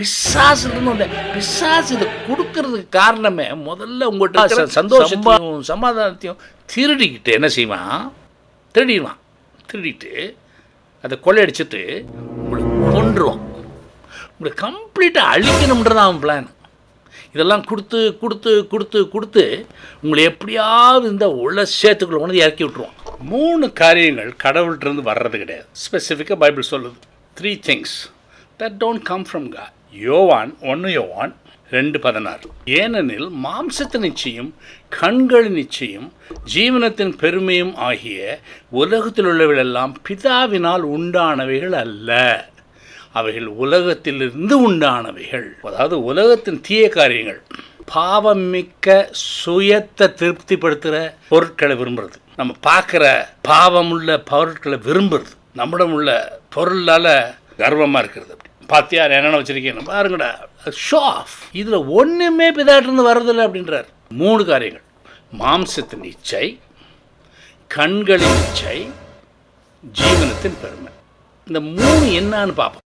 பிசாசுன்னு ஒன்று பிசாசு இதை கொடுக்கறதுக்கு காரணமே முதல்ல உங்கள்கிட்ட இருக்கிற சந்தோஷத்தையும் சமாதானத்தையும் திருடிக்கிட்டு என்ன செய்வான் திருடிடுவான் திருடிட்டு அதை கொள்ளையடிச்சிட்டு உங்களை கொன்றுவான் உங்களை கம்ப்ளீட்டாக அழிக்கணும்ன்றது அவன் பிளான் இதெல்லாம் கொடுத்து கொடுத்து கொடுத்து கொடுத்து உங்களை எப்படியாவது இந்த உள்ள சேத்துக்குள்ள கொண்டு இறக்கி விட்டுருவான் மூணு காரியங்கள் கடவுள்கிட்டருந்து வர்றது கிடையாது ஸ்பெசிஃபிக்காக பைபிள் சொல்லுது three things that don't come from God Yovan ஒன்று யோவான் ரெண்டு பதினாறு ஏனெனில் மாம்சத்தின் நிச்சயம் கண்களின் நிச்சயம் ஜீவனத்தின் பெருமையும் ஆகிய உலகத்தில் உள்ளவைகளெல்லாம் பிதாவினால் உண்டானவைகள் அல்ல அவைகள் உலகத்திலிருந்து உண்டானவைகள் அதாவது உலகத்தின் தீய காரியங்கள் பாவமிக்க சுயத்தை திருப்திப்படுத்துகிற பொருட்களை விரும்புறது நம்ம பார்க்குற பாவமுள்ள பொருட்களை விரும்புறது நம்மிடம் உள்ள பொருளால் கர்வமாக இருக்கிறது அப்படி பாத்தியா என்னென்ன வச்சிருக்கேன் பாருங்கடா ஷோ ஆஃப் இதில் ஒன்றுமே பிதாட்டிருந்து வர்றதில்லை அப்படின்றார் மூணு காரியங்கள் மாம்சத்தின் இச்சை கண்களின் இச்சை ஜீவனத்தின் பெருமை இந்த மூணு என்னன்னு பார்ப்போம்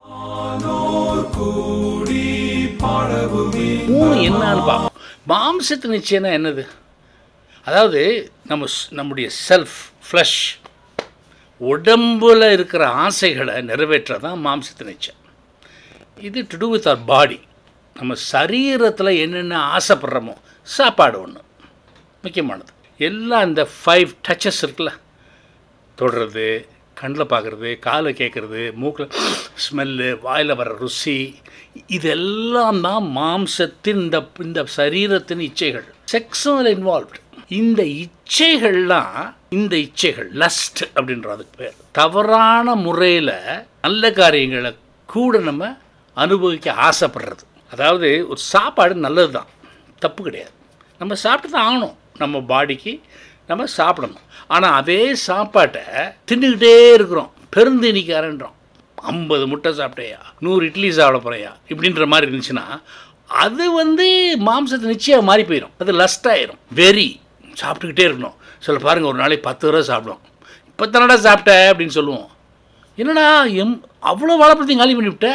மூணு என்னன்னு பார்ப்போம் மாம்சத்தின் நிச்சயம்னா என்னது அதாவது நம்ம ஸ்- நம்முடைய செல்ஃப் ஃப்ளஷ் உடம்புல இருக்கிற ஆசைகளை நிறைவேற்றதான் மாம்சத்தின் நிச்சயம் இது to do with our body நம்ம சரீரத்தில் என்னென்ன ஆசைப்படுறோமோ சாப்பாடு ஒன்று முக்கியமானது எல்லாம் இந்த ஃபைவ் டச்சஸ் இருக்குல்ல தொடுறது கண்ணில் பார்க்குறது காலில் கேட்குறது மூக்கில் ஸ்மெல்லு வாயில் வர ருசி இதெல்லாம் தான் மாம்சத்தின் இந்த இந்த சரீரத்தின் இச்சைகள் செக்ஸும் அதில் இன்வால்வ்டு இந்த இச்சைகள்லாம் இந்த இச்சைகள் லஸ்ட் அப்படின்றதுக்கு பேர் தவறான முறையில் நல்ல காரியங்களை கூட நம்ம அனுபவிக்க ஆசைப்படுறது அதாவது ஒரு சாப்பாடு நல்லது தான் தப்பு கிடையாது நம்ம சாப்பிட்டு தான் ஆகணும் நம்ம பாடிக்கு நம்ம சாப்பிடணும் ஆனால் அதே சாப்பாட்டை தின்னுக்கிட்டே இருக்கிறோம் பெருந்தினிக்காரன்றோம் ஐம்பது முட்டை சாப்பிட்டேயா நூறு இட்லி சாப்பிட போறியா இப்படின்ற மாதிரி இருந்துச்சுன்னா அது வந்து மாம்சத்தை நிச்சயம் மாறி போயிடும் அது லஸ்ட் ஆயிரும் வெறி சாப்பிட்டுக்கிட்டே இருக்கணும் சில பாருங்கள் ஒரு நாளைக்கு பத்து தடவை சாப்பிடுவோம் இப்போ தானடா சாப்பிட்ட அப்படின்னு சொல்லுவோம் என்னடா எம் அவ்வளோ வாழைப்பழத்தையும் காலி பண்ணிவிட்ட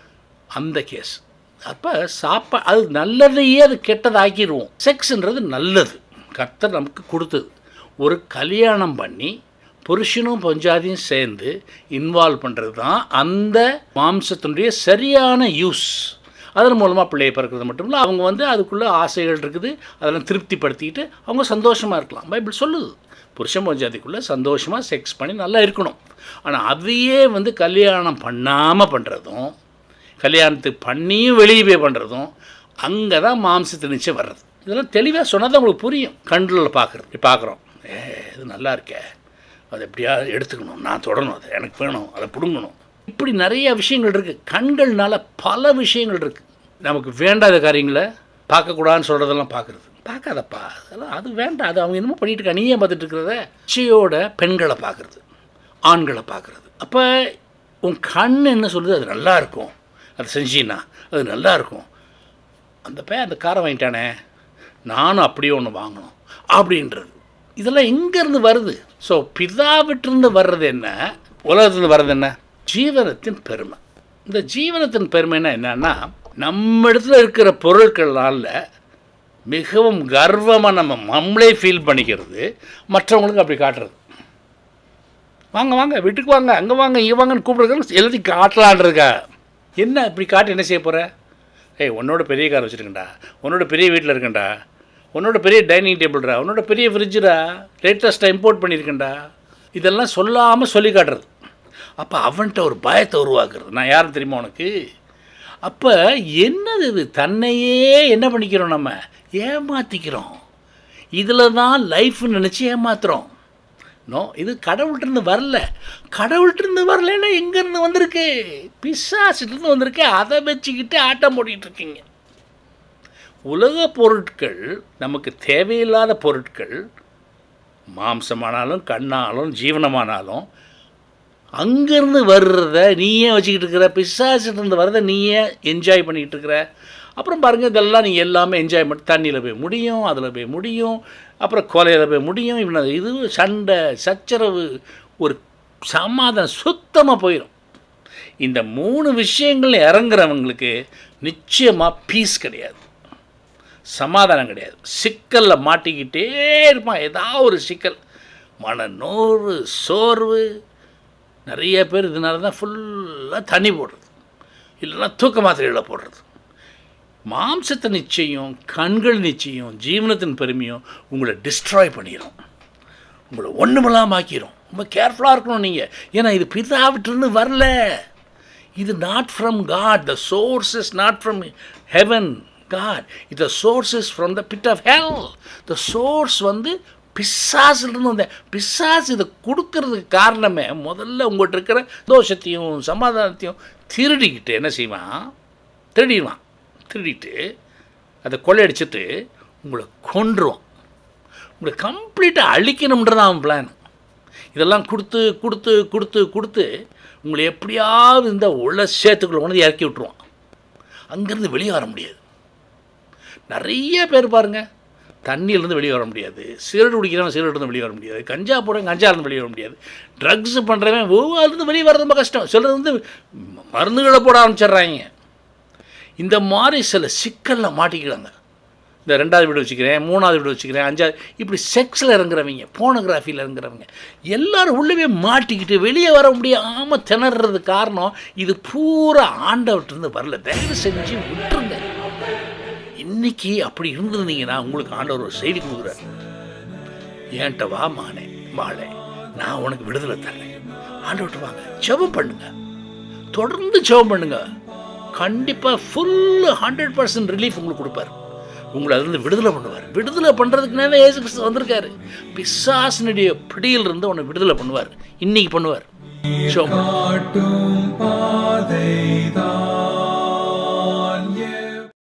அந்த கேஸ் அப்போ சாப்பா அது நல்லதையே அது கெட்டதாக்கிடுவோம் செக்ஸ்ன்றது நல்லது கர்த்தர் நமக்கு கொடுத்தது ஒரு கல்யாணம் பண்ணி புருஷனும் பஞ்சாதியும் சேர்ந்து இன்வால்வ் பண்ணுறது தான் அந்த மாம்சத்தினுடைய சரியான யூஸ் அதன் மூலமாக பிள்ளையை பிறக்கிறது மட்டும் இல்லை அவங்க வந்து அதுக்குள்ளே ஆசைகள் இருக்குது அதெல்லாம் திருப்திப்படுத்திக்கிட்டு அவங்க சந்தோஷமாக இருக்கலாம் பைபிள் சொல்லுது புருஷன் பஞ்சாதிக்குள்ளே சந்தோஷமாக செக்ஸ் பண்ணி நல்லா இருக்கணும் ஆனால் அதையே வந்து கல்யாணம் பண்ணாமல் பண்ணுறதும் கல்யாணத்துக்கு பண்ணியும் வெளியே போய் பண்ணுறதும் அங்கே தான் மாம்சத்து நிச்சயம் வர்றது இதெல்லாம் தெளிவாக சொன்னால் தான் உங்களுக்கு புரியும் கண்ணில் பார்க்குறது பார்க்குறோம் ஏ இது நல்லா இருக்கே அதை எப்படியாவது எடுத்துக்கணும் நான் தொடணும் அதை எனக்கு வேணும் அதை பிடுங்கணும் இப்படி நிறைய விஷயங்கள் இருக்குது கண்கள்னால பல விஷயங்கள் இருக்குது நமக்கு வேண்டாத காரியங்களை பார்க்கக்கூடாதுன்னு சொல்கிறதெல்லாம் பார்க்குறது பார்க்காதப்பா அதெல்லாம் அது வேண்டாம் அது அவங்க என்னமோ பண்ணிட்டு இருக்கா நீ ஏன் பார்த்துட்டு இருக்கிறத இச்சையோட பெண்களை பார்க்குறது ஆண்களை பார்க்குறது அப்போ உன் கண் என்ன சொல்லுது அது நல்லா இருக்கும் அது செஞ்சின்னா அது நல்லா இருக்கும் அந்த பையன் அந்த காரை வாங்கிட்டானே நானும் அப்படியே ஒன்று வாங்கணும் அப்படின்றது இதெல்லாம் எங்கேருந்து வருது ஸோ பிதாவிட்டிருந்து வர்றது என்ன உலகத்துலேருந்து வர்றது என்ன ஜீவனத்தின் பெருமை இந்த ஜீவனத்தின் பெருமைன்னா என்னன்னா நம்ம இடத்துல இருக்கிற பொருட்களால் மிகவும் கர்வமாக நம்ம நம்மளே ஃபீல் பண்ணிக்கிறது மற்றவங்களுக்கு அப்படி காட்டுறது வாங்க வாங்க வீட்டுக்கு வாங்க அங்கே வாங்க இங்கே வாங்கன்னு கூப்பிடுறது எல்லாத்தையும் காட்டலான் இருக்கா என்ன இப்படி காட்டி என்ன செய்ய போகிற ஏய் உன்னோட பெரிய கார் வச்சுருக்கேன்டா உன்னோட பெரிய வீட்டில் இருக்கேன்டா உன்னோட பெரிய டைனிங் டேபிள்டா உன்னோட பெரிய ஃப்ரிட்ஜுடா லேட்டஸ்ட்டாக இம்போர்ட் பண்ணியிருக்கேன்டா இதெல்லாம் சொல்லாமல் சொல்லி காட்டுறது அப்போ அவன்கிட்ட ஒரு பயத்தை உருவாக்குறது நான் யாரும் தெரியுமா உனக்கு அப்போ என்னது இது தன்னையே என்ன பண்ணிக்கிறோம் நம்ம ஏமாற்றிக்கிறோம் இதில் தான் லைஃப்னு நினச்சி ஏமாத்துறோம் நோ இது கடவுள்கிட்டருந்து வரல கடவுள்கிட்டருந்து வரலன்னா எங்கேருந்து வந்திருக்கு பிசாசிட்டிருந்து வந்திருக்கு அதை வச்சுக்கிட்டு ஆட்டம் போட்டுக்கிட்டு இருக்கீங்க உலக பொருட்கள் நமக்கு தேவையில்லாத பொருட்கள் மாம்சமானாலும் கண்ணாலும் ஜீவனமானாலும் அங்கேருந்து வர்றத நீயே வச்சுக்கிட்டு இருக்கிற பிசாசிட்டிருந்து வர்றதை நீயே என்ஜாய் பண்ணிக்கிட்டு இருக்கிற அப்புறம் பாருங்கள் இதெல்லாம் நீங்கள் எல்லாமே என்ஜாய் பண்ணி தண்ணியில் போய் முடியும் அதில் போய் முடியும் அப்புறம் கொலையில் போய் முடியும் இப்படி இது சண்டை சச்சரவு ஒரு சமாதானம் சுத்தமாக போயிடும் இந்த மூணு விஷயங்கள் இறங்குறவங்களுக்கு நிச்சயமாக பீஸ் கிடையாது சமாதானம் கிடையாது சிக்கலில் மாட்டிக்கிட்டே இருப்பான் ஏதாவது ஒரு சிக்கல் மன நோறு சோர்வு நிறைய பேர் இதனால தான் ஃபுல்லாக தண்ணி போடுறது இல்லைன்னா தூக்க மாத்திரைகளை போடுறது மாம்சத்தை நிச்சயம் கண்கள் நிச்சயம் ஜீவனத்தின் பெருமையும் உங்களை டிஸ்ட்ராய் பண்ணிடும் உங்களை ஒன்றுமெல்லாம் ஆக்கிரும் ரொம்ப கேர்ஃபுல்லாக இருக்கணும் நீங்கள் ஏன்னா இது பிதாவிட்டிருந்து வரல இது not from God the source is not from heaven God இது source is from the pit of hell the source வந்து பிசாசிலிருந்து வந்த பிசாஸ் இதை கொடுக்கறதுக்கு காரணமே முதல்ல உங்கள்கிட்ட இருக்கிற தோஷத்தையும் சமாதானத்தையும் திருடிக்கிட்டு என்ன செய்வான் திருடிடுவான் திருடிட்டு அதை கொள்ளையடிச்சிட்டு உங்களை கொன்றுவான் உங்களை கம்ப்ளீட்டாக அழிக்கணும்ன்றது அவன் பிளான் இதெல்லாம் கொடுத்து கொடுத்து கொடுத்து கொடுத்து உங்களை எப்படியாவது இந்த உள்ள சேத்துக்குள்ள கொண்டு இறக்கி விட்டுருவான் அங்கேருந்து வெளியே வர முடியாது நிறைய பேர் பாருங்கள் தண்ணியிலேருந்து வெளியே வர முடியாது சிகரெட் குடிக்கிறவன் சிகரெட் இருந்து வெளியே வர முடியாது கஞ்சா போடுறவன் கஞ்சா இருந்து வெளியே வர முடியாது ட்ரக்ஸ் பண்ணுறவன் ஒவ்வொரு வெளியே வர ரொம்ப கஷ்டம் சிலர் வந்து மருந்துகளை போட ஆரம்பிச்சிடுறாங்க இந்த மாதிரி சில சிக்கலில் மாட்டிக்கிறாங்க இந்த ரெண்டாவது வீடு வச்சுக்கிறேன் மூணாவது வீடு வச்சுக்கிறேன் அஞ்சாவது இப்படி செக்ஸில் இறங்குறவங்க போனோகிராஃபியில் இறங்குறவங்க எல்லாரும் உள்ளவே மாட்டிக்கிட்டு வெளியே வர முடியாமல் திணறது காரணம் இது பூரா ஆண்டவர்கிட்டருந்து வரல தயவு செஞ்சு விட்டுருங்க இன்னைக்கு அப்படி இருந்திருந்தீங்கன்னா உங்களுக்கு ஆண்டவர் ஒரு செய்தி கொடுக்குறாரு ஏன்ட்ட வா மானே வாழே நான் உனக்கு விடுதலை தரேன் ஆண்டவர்கிட்ட வாங்க ஜெபம் பண்ணுங்க தொடர்ந்து ஜெபம் பண்ணுங்க கண்டிப்பாக ஃபுல் ஹண்ட்ரட் பர்சன்ட் ரிலீஃப் உங்களுக்கு கொடுப்பார் உங்களை அதுலேருந்து விடுதலை பண்ணுவார் விடுதலை பண்ணுறதுக்குனாவே ஏசு கிறிஸ்து வந்திருக்காரு பிசாசனுடைய பிடியிலிருந்து உன்னை விடுதலை பண்ணுவார் இன்னைக்கு பண்ணுவார் ஜெபம் பண்ணுங்க. காட்டும் பாதைதான்